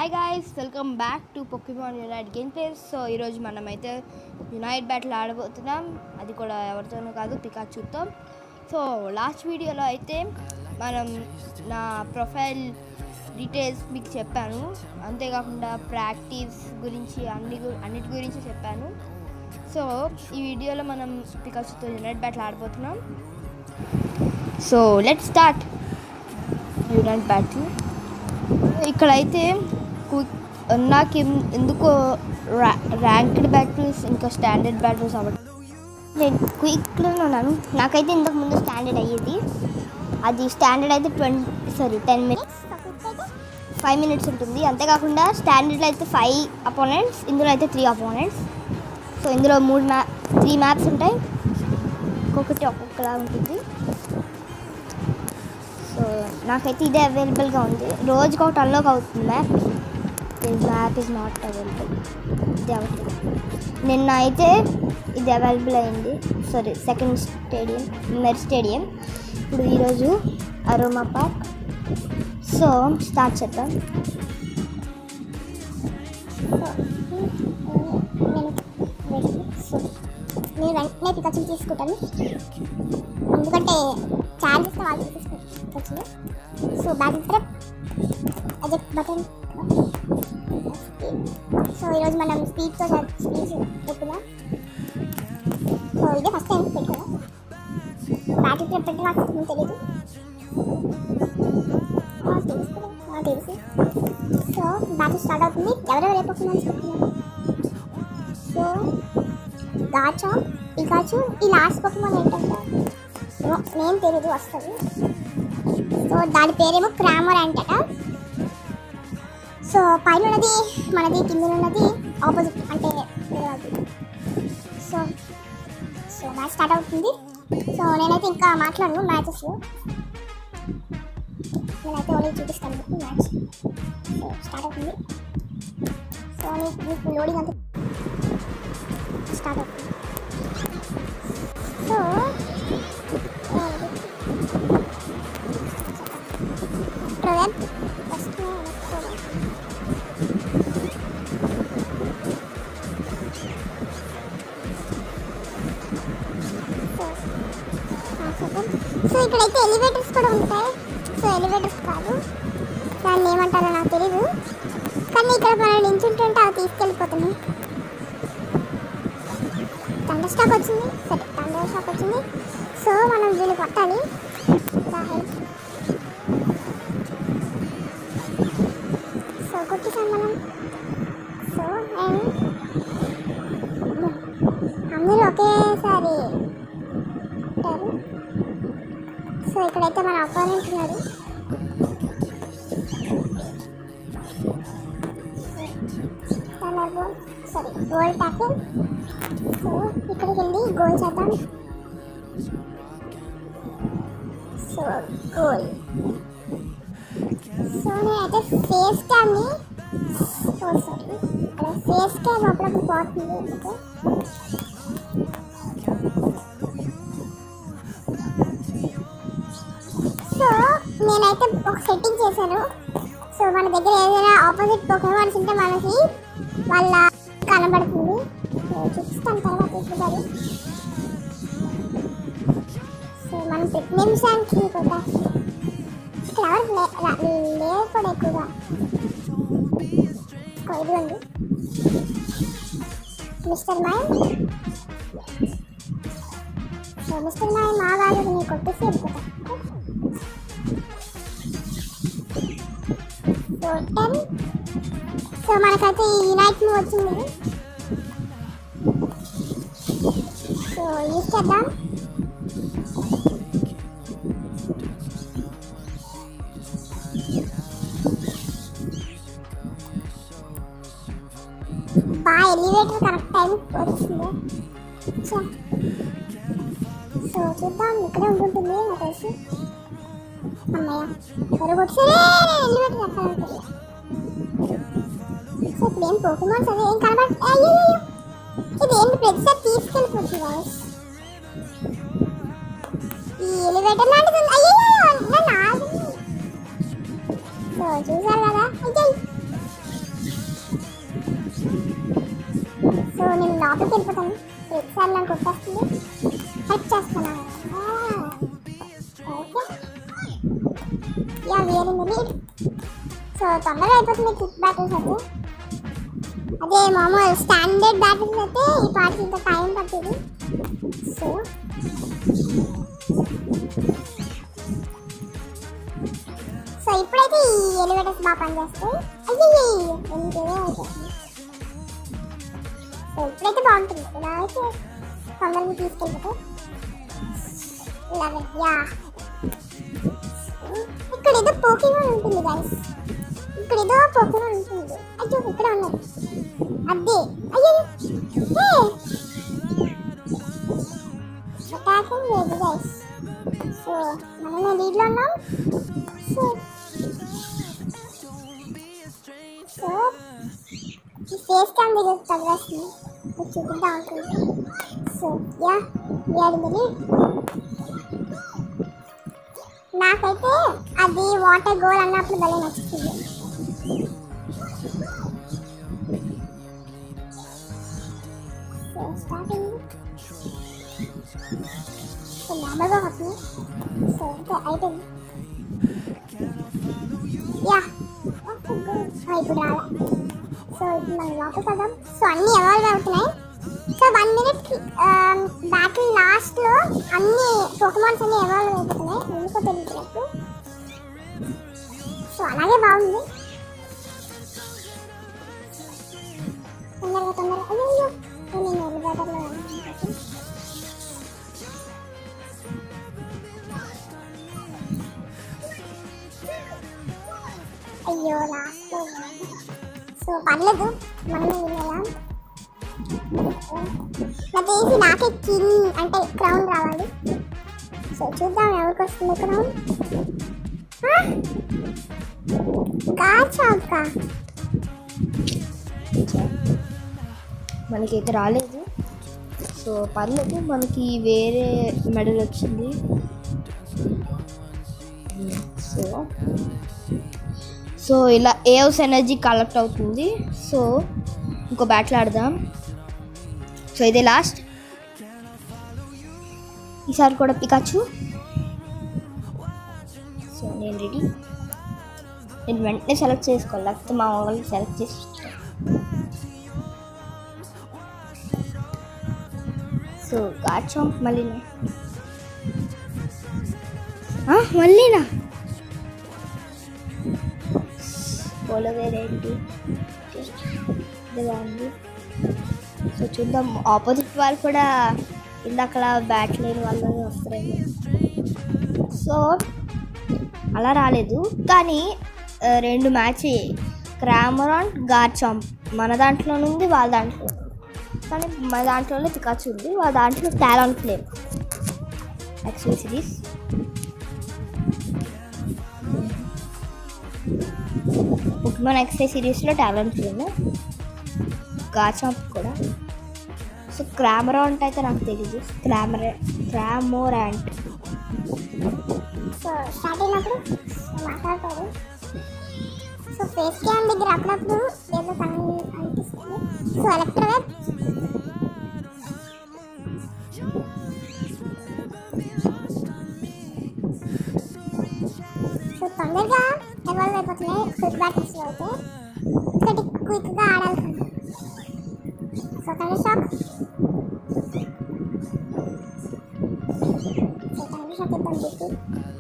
Hi guys welcome back to Pokemon unite game plays so ఈరోజు మనమైతే unite battle ఆడబోతున్నాం అది కూడా ఎవరితోనూ కాదు పికాచుతో సో లాస్ట్ వీడియోలో అయితే మనం నా ప్రొఫైల్ డీటెయిల్స్ మీకు చెప్పాను అంతేకాకుండా ప్రాక్టీస్ గురించి అన్ని గు- అన్నిటి గురించి చెప్పాను సో ఈ వీడియోలో మనం పికాచుతో యునైట్ బ్యాటిల్ ఆడబోతున్నాం so let start unite battle ఇక్కడైతే క్విక్ నాకు ఎం- ఎందుకో ర్యా ర్యాంక్డ్ బ్యాటిల్స్ ఇంకా స్టాండర్డ్ బ్యాటిల్స్ అవ్వడం నేను క్విక్లో ఉన్నాను నాకైతే ఇంతకు ముందు స్టాండర్డ్ అయ్యేది అది స్టాండర్డ్ అయితే twenty sorry ten minutes five minutes ఉంటుంది అంతేకాకుండా స్టాండర్డ్లో అయితే ఫైవ్ అపోనెంట్స్ ఇందులో అయితే త్రీ అపోనెంట్స్ సో ఇందులో మూడు మ్యా త్రీ మ్యాప్స్ ఉంటాయి ఒక్కొక్కటి ఒక్కొక్కలా ఉంటుంది సో నాకైతే ఇదే అవైలబుల్గా ఉంది రోజుకి ఒకటి అన్లాక్ అవుతుంది map this map is not available ఇది అవుతుంది నిన్న అయితే ఇది అవైలబుల్ అయింది సారీ సెకండ్ స్టేడియం మెర్ స్టేడియం ఇప్పుడు ఈరోజు అరోమా పార్క్ సో స్టార్ట్ చేద్దాం నేను వెంటనే పికచ్ తీసుకుంటాను ఎందుకంటే ఛార్జెస్ వాళ్ళు తీసుకొచ్చు so bag trip eject button so ఈరోజు మనం స్పీడ్తో స్పీడ్ పెట్టుగా సో ఇదే ఫస్ట్ టైం పెట్టుకున్నా బ్యాటిల్ ట్రిప్ పెట్టి నాకు అసలు తెలియదు ఆ, తెలుసు కదా, ఆ, తెలుసు సో బ్యాటిల్ స్టార్ట్ అవుతుంది ఎవరెవరు అయిపోతున్నాను చెప్తున్నాను సో గాచా పికాచు ఈ లాస్ట్ పొకిమాన్ ఏంటంటే ఏమో నేను తెలియదు వస్తుంది సో దాని పేరేమో క్రామర్ అంటట సో పైన ఉన్నది మనది కింద ఉన్నది ఆపోజిట్ అంటే వేరేది. సో సో మ్యాచ్ స్టార్ట్ అవుతుంది సో నేనైతే ఇంకా మాట్లాడను మ్యాచెస్ నేనైతే ఓన్లీ చూపిస్తాను మీకు మ్యాచ్ సో స్టార్ట్ అవుతుంది సో నీకు మీకు లోడింగ్ అంతా స్టార్ట్ అవుతుంది సో ట్రవెల్ ఫస్ట్ సో ఇక్కడైతే ఎలివేటర్స్ కూడా ఉంటాయి సో ఎలివేటర్స్ కాదు దాన్ని ఏమంటారో నాకు తెలీదు కానీ ఇక్కడ మనం నించుంటుంటే అవి తీసుకెళ్ళిపోతున్నాయి తండర్ స్టాక్ వచ్చింది సరే తండర్ స్టాక్ వచ్చింది సో మనం దీన్ని కొట్టాలి దా help. సో కొట్టేసాం మనం సో అండ్ అందరూ ఒకేసారి ఉంటారు సో ఇక్కడైతే మన అపోనెంట్ ఉన్నాడు colour goal sorry goal tackle so ఇక్కడికి వెళ్ళి గోల్ చేద్దాం సో గోల్ సో నేనైతే ఫేస్ క్యామ్ని ఓ సారీ ఇక్కడ ఫేస్ క్యామ్ అప్పుడప్పుడు పోతుంది ఎందుకు సో నేనైతే ఒక సెట్టింగ్ చేశాను సో మన దగ్గర ఏదైనా ఆపోజిట్ పొకేమాన్స్ ఉంటే మనకి వాళ్ళ కనబడుతుంది సో చూపిస్తాను తర్వాత చూడాలి సో మనం ప్రతి నిమిషానికి కూడా ఇక్కడ ఎవరు లే- రా- లేరు కూడా ఎక్కువగా సో ఇదిగోండి Mr Mime so Mr Mime మా వాళ్ళని నేను కొట్టేసి వెళ్ళిపోతా సో టెన్ సో మనకైతే ఈ యునైట్ మూవ్ వచ్చింది సో యూస్ చేద్దాం బాగా ఎలివేటర్ కరెక్ట్ టైం వచ్చింది ఛే. సో చూద్దాం ఇక్కడే ఉంటుంటుంది నాకు తెలిసి అమ్మయ్య ఎవరు కొట్టారే ఎలివేటర్ ఎక్కాలంటే సో ఇప్పుడు ఏం పోకుమాన్స్ అవి ఏం కనబడ అయ్యో ఇది ఏంటి ప్రతిసారి తీసుకెళ్ళిపోతుంది వాయిస్ ఈ ఎలివేటర్ లాంటిది ఉంది. అయ్యో నన్ను ఆగని. సో చూసారు కదా అయ్యో లోపలికి వెళ్ళిపోతాను ప్రతిసారి నన్ను కొట్టేస్తుంది హెల్ప్ చేస్తున్నాను okay yeah where in the lead so తొందరగా అయిపోతుంది క్విక్ బ్యాటిల్స్ అయితే అదే మామూలు స్టాండర్డ్ బ్యాటిల్స్ అయితే ఈ పాటికి ఇంత టైం పడుతుంది సో సో ఇప్పుడైతే ఈ ఎలివేటర్స్ బాగా పనిచేస్తాయి అయ్యో ఇంకేదో అయిపోతుంది సో ఇప్పుడైతే బాగుంటుంది ఇలా అయితే తొందరగా తీసుకెళ్ళిపోతే లెవెన్ యా ఇక్కడ ఏదో పోకీమాన్ ఉంటుంది గైస్ ఇక్కడ ఏదో పోకీమాన్ ఉంటుంది అయ్యో ఇక్కడ ఉన్నది అదే అయ్యో హే అటాకింగ్ లేదు గైస్ సో మనమే లీడ్లో ఉన్నాం సో సో ఈ ఫేస్ క్యామ్ దగ్గర తగ్గేస్తుంది మీకు చూపిద్దాం అనుకుంటున్నాను సో యా వీఆర్ లీడ్ నాకైతే అది వాటర్ గోల్ అన్నప్పుడు భలే నచ్చుతుంది సో స్టార్టింగ్ సో మామూలుగా వస్తుంది సో ఇంకా అయిపోయింది యా ఇప్పుడు రాలే సో ఇప్పుడు మనం లోపలికి వెళ్దాం సో అన్నీ ఎవాల్వ్ అవుతున్నాయి సో వన్ మినిట్ బ్యాటిల్ లాస్ట్లో అన్ని పోకమాన్స్ అన్ని ఎవాల్వ్ అయిపోతున్నాయి ఎందుకో తెలియట్లేదు సో అలాగే బాగుంది తొందరగా తొందరగా అయ్యో నేను ఎలివేటర్లో అయ్యో లాస్ట్లో సో పర్లేదు మనమే వినేలా నాకు వేసి నాకే కింగ్ అంటే క్రౌన్ రావాలి సో చూద్దాం ఎవరికి వస్తుంది క్రౌన్ గాచాక మనకైతే రాలేదు సో పర్లేదు మనకి వేరే మెడల్ వచ్చింది సో సో ఇలా ఏవ్స్ ఎనర్జీ కలెక్ట్ అవుతుంది సో ఇంకో బ్యాటిల్ ఆడదాం సో ఇదే లాస్ట్ ఈసారి కూడా పికాచు సో నేను రెడీ నేను వెంటనే సెలెక్ట్ చేసుకోవాలి లేకపోతే మా వాళ్ళకి సెలెక్ట్ చేసి ఇస్తాను. సో గాచం మళ్ళీనా ఆ, మళ్ళీనా పోలవేరేంటి ఇది బాగుంది సో చూద్దాం ఆపోజిట్ వాళ్ళు కూడా ఇందాకలా బ్యాట్ లేని వాళ్ళు వస్తారేమో సో అలా రాలేదు కానీ ఆ, రెండు మ్యాచ్ క్రామరాన్ గార్చాంప్ మన దాంట్లో ఉంది వాళ్ళ దాంట్లో ఉంది. కానీ మన దాంట్లోనే పికాచు ఉంది వాళ్ళ దాంట్లో Talonflame actual series Pokemon X Y సిరీస్లో టాలెంట్ ఫ్లేమ్ గాచాంప్ కూడా సో క్రామరాంట్ అయితే నాకు తెలియదు క్రామర క్రామోరాంట్ సో స్టార్ట్ అయినప్పుడు మాట్లాడతాడు సో ఫేస్ క్యామ్ దగ్గర అప్పుడప్పుడు ఏదో పని అనిపిస్తుంది సో ఎలక్ట్రోవేవ్ సో తొందరగా ఎవాల్వ్ అయిపోతున్నాయి క్విక్ బ్యాటిల్స్లో అయితే ఒకటి క్విక్గా ఆడాలి సో తండ్రి షాక్ సో తండ్రి షాక్ ఇద్దాం చెప్పి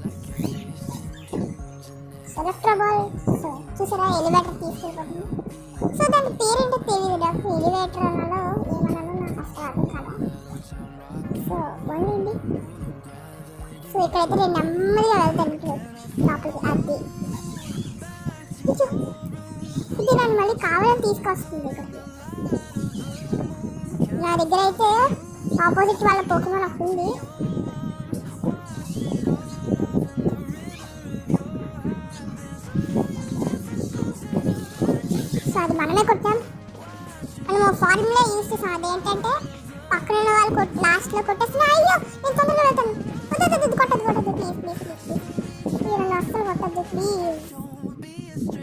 ఎలక్ట్రా బాల్ సో చూసారా ఎలివేటర్ తీసుకెళ్ళిపోతుంది సో దాని పేరేంటో తెలియదు నాకు ఎలివేటర్ అనాలో ఏమన్నాలో నాకు అసలు అర్థం కదా సో వండి సో ఇక్కడైతే నేను నెమ్మదిగా వెళ్తాను ఇటు లోపలికి అది ఇచ్చు. ఇది నన్ను మళ్ళీ కావాలని తీసుకొస్తుంది ఇక్కడికి నా దగ్గర అయితే ఆపోజిట్ వాళ్ళ పోకమని ఒకటి ఉంది సో అది మనమే కొట్టాం మనం ఫార్ములా యూస్ చేసాం అదేంటంటే పక్కన ఉన్న వాళ్ళు కొట్ లాస్ట్లో కొట్టేసిన అయ్యో నేను తొందరగా వెళ్తాను వద్దు వద్దు, వద్దు కొట్టదు కొట్టదు ప్లీజ్ ప్లీజ్ ప్లీజ్ ప్లీజ్ మీరు నన్ను అస్సలు కొట్టద్దు ప్లీజ్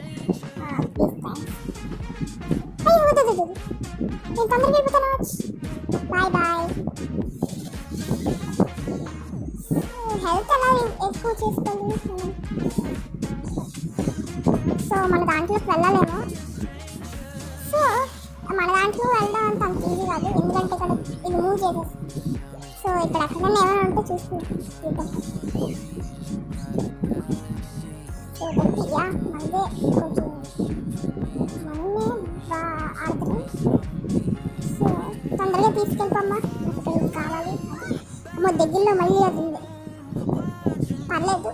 ప్లీజ్ థ్యాంక్స్ అయ్యో వద్దు వద్దు, వద్దు నేను తొందరగా వెళ్ళిపోతాను హెల్త్ ఎలా ఎక్కువ చేసుకోవాలి మనం సో మన దాంట్లోకి వెళ్ళలేము సో మన దాంట్లో వెళ్ళడం అంత అంత ఈజీ కాదు ఎందుకంటే ఇక్కడ ఇది మూవ్ చేసేస్తుంది సో ఇక్కడ ఎక్కడైనా ఏమైనా ఉంటే చూసుకుంటాం చూద్దాం సో ఒకటి యా మనదే కొంచెం మనమే బాగా ఆడుతున్నాం సో తొందరగా తీసుకెళ్ళిపోమ్మా నాకు ఇక్కడ ఇది కావాలి అమ్మో దగ్గరలో మళ్ళీ అది ఉంది పర్లేదు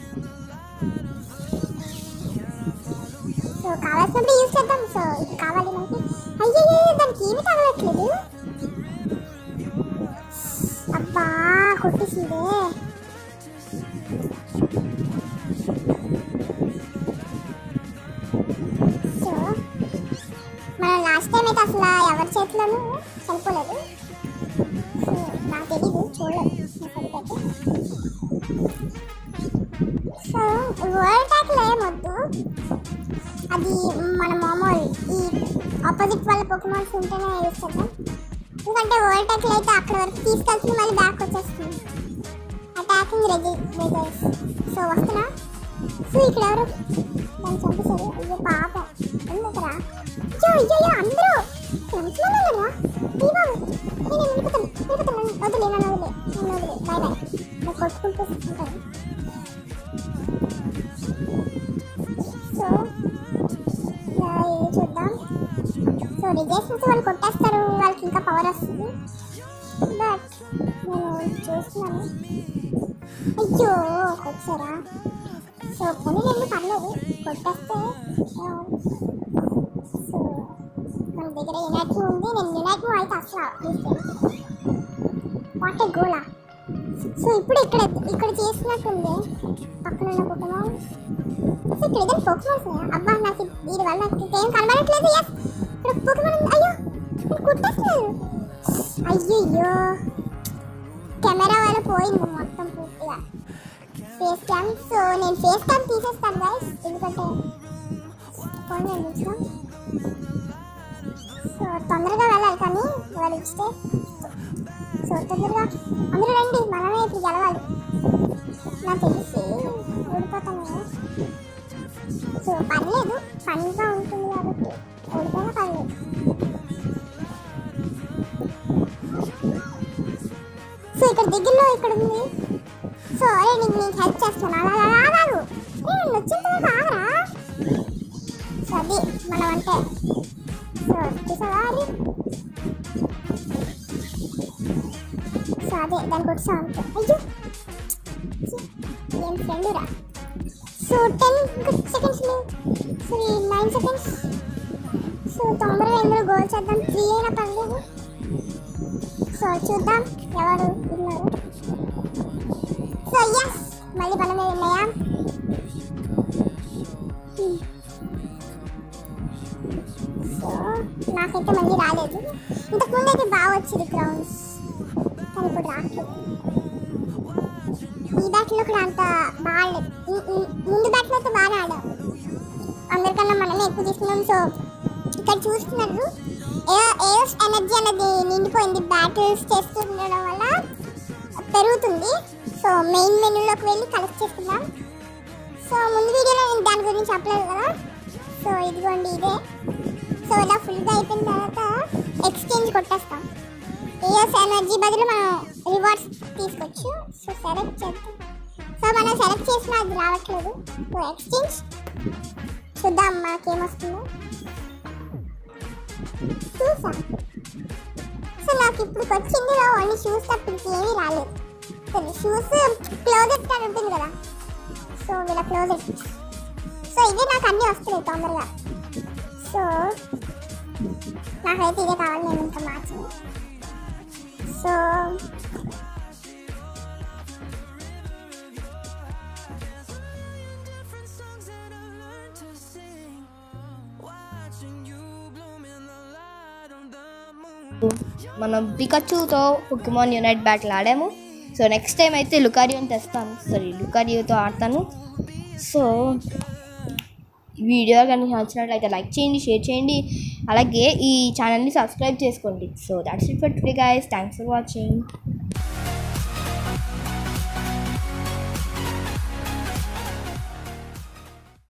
సో కావాల్సినప్పుడు యూజ్ చేద్దాం సో ఇది కావాలి మనకి అయ్యో దానికి ఏమి తగలట్లేదు అబ్బా కొట్టేసిందే సో మనం లాస్ట్ టైం అయితే అసలు ఎవరి చేతిలోనూ చనిపోలేదు సో నాకు తెలీదు చూడలేదు నాకు సో వరల్డ్ ట్యాక్లో ఏమొద్దు అది మన మామూలు ఈ ఆపోజిట్ వాళ్ళ పొకమాన్స్ ఉంటేనే యూస్ చేద్దాం ఎందుకంటే వరల్డ్ ట్యాక్లో అయితే అక్కడ వరకు తీసుకెళ్తుంది మళ్ళీ బ్యాక్ వచ్చేస్తుంది అటాకింగ్ రెజి రెజల్స్ సో వస్తున్నా సో ఇక్కడ ఎవరు దాన్ని చంపేశారు అయ్యో పాప ఎందుకురా అయ్యో అయ్యో అయ్యో అందరూ ఎంతమంది ఉన్నారా ఈ బాబు నేను వెళ్ళిపోతాను వెళ్ళిపోతాను వదిలే నన్ను వదిలే నన్ను వదిలే బాయ్ బాయ్ నేను కొట్టుకుంటూ ఉంటాను సో ఇలా ఇది చూద్దాం సో రిజేషన్స్ వాళ్ళు కొట్టేస్తారు వాళ్ళకి ఇంకా పవర్ వస్తుంది బట్ నేను చూస్తున్నాను అయ్యో కొట్టారా సో కొన్ని రెండు పర్లేదు కొట్టేస్తే ఆ, సో మన దగ్గర యునైట్ ఉంది నేను యునైట్ అయితే అసలు తీసుకెళ్ళి వాట్ ఏ గోలా సో ఇప్పుడు ఇక్కడ ఇక్కడ చేసినట్టుంది పక్కన ఉన్న కుటుంబం సో ఇక్కడ ఏదైనా పొక్మాన్స్ అబ్బా నాకు దీని వల్ల నాకు ఏం కనబడట్లేదు ఎస్ ఇక్కడ పొక్మాన్ ఉంది అయ్యో ఇక్కడ కుట్టేస్తున్నారు అయ్యయ్యో కెమెరా వల్ల పోయింది మొత్తం పూర్తిగా ఫేస్ క్యామ్ సో నేను ఫేస్ క్యామ్ తీసేస్తాను గైస్ ఎందుకంటే ఫోన్ నేను ఉంచుతాం సో తొందరగా వెళ్ళాలి కానీ వాళ్ళు ఇస్తే సో తొందరగా అందరూ రండి మనమే ఇప్పుడు గెలవాలి నాకు తెలిసి ఓడిపోతాను కదా. సో పర్లేదు ఫన్గా ఉంటుంది కాబట్టి ఓడిపోయినా పర్లేదు సో ఇక్కడ దగ్గరలో ఇక్కడ ఉంది సో అరే నీకు నేను హెల్ప్ చేస్తాను అలా అలా ఆగాగు ఏ, నేను వచ్చేంత వరకు ఆగరా సో అది మనం అంటే సో చూసావా అది సో అదే దాన్ని కొట్టాం అంతే అయ్యో ఛీ, ఏం ఫ్రెండ్ రా so ten seconds sorry nine seconds so తొందరగా ఇందులో గోల్ చేద్దాం త్రీ అయినా పర్లేదు సో చూద్దాం ఎవరు ఉన్నారు సో ఎస్ మళ్ళీ మన మీద ఉన్నాయా Hmm. సో నాకైతే మళ్ళీ రాలేదు ఇంతకుముందు అయితే బాగా వచ్చింది క్రౌన్స్ కానీ ఇప్పుడు రావట్లేదు ఈ బ్యాట్లో కూడా అంత బాగాలేదు ఉ- ఉ- ముందు బ్యాట్లో అయితే బాగా ఆడాం అందరికన్నా మనమే ఎక్కువ తీసుకున్నాం సో ఇక్కడ చూస్తున్నారు ఏఎస్ ఎనర్జీ అనేది నిండిపోయింది బ్యాటిల్స్ చేస్తుండడం వల్ల పెరుగుతుంది సో మెయిన్ మెనూలోకి వెళ్ళి కలెక్ట్ చేసుకుందాం సో ముందు వీడియోలో నేను దాని గురించి చెప్పలేదు కదా సో ఇదిగోండి ఇదే సో ఇలా ఫుల్గా అయిపోయిన తర్వాత ఎక్స్చేంజ్ కొట్టేస్తాం ఏఎస్ ఎనర్జీ బదులు మనం రివార్డ్స్ తీసుకోవచ్చు సో సెలెక్ట్ చేద్దాం సో మనం సెలెక్ట్ చేసిన అది రావట్లేదు సో ఎక్స్చేంజ్ చూద్దాం మనకేమొస్తుందో చూసా సో నాకు ఇప్పుడు వచ్చింది ఓన్లీ షూస్ తప్పించి ఏమీ రాలేదు షూస్ క్లోజెట్ అని ఉంటుంది కదా సో వీళ్ళ క్లోజెట్ సో ఇదే నాకు అన్నీ వస్తున్నాయి తొందరగా సో నాకైతే ఇదే కావాలి నేను ఇంకా మార్చను so songs that I learned to sing. Watching you bloom in the light of the moon. మనం పికచ్చుతో పొకిమాన్ యునైట్ బ్యాటిల్ ఆడాము సో నెక్స్ట్ టైం అయితే లుకారియోని తెస్తాను సారీ లుకారియోతో ఆడతాను సో ఈ వీడియో కనుక నచ్చినట్లయితే లైక్ చేయండి షేర్ చేయండి అలాగే ఈ ఛానల్ని సబ్స్క్రైబ్ చేసుకోండి so that's it for today guys thanks for watching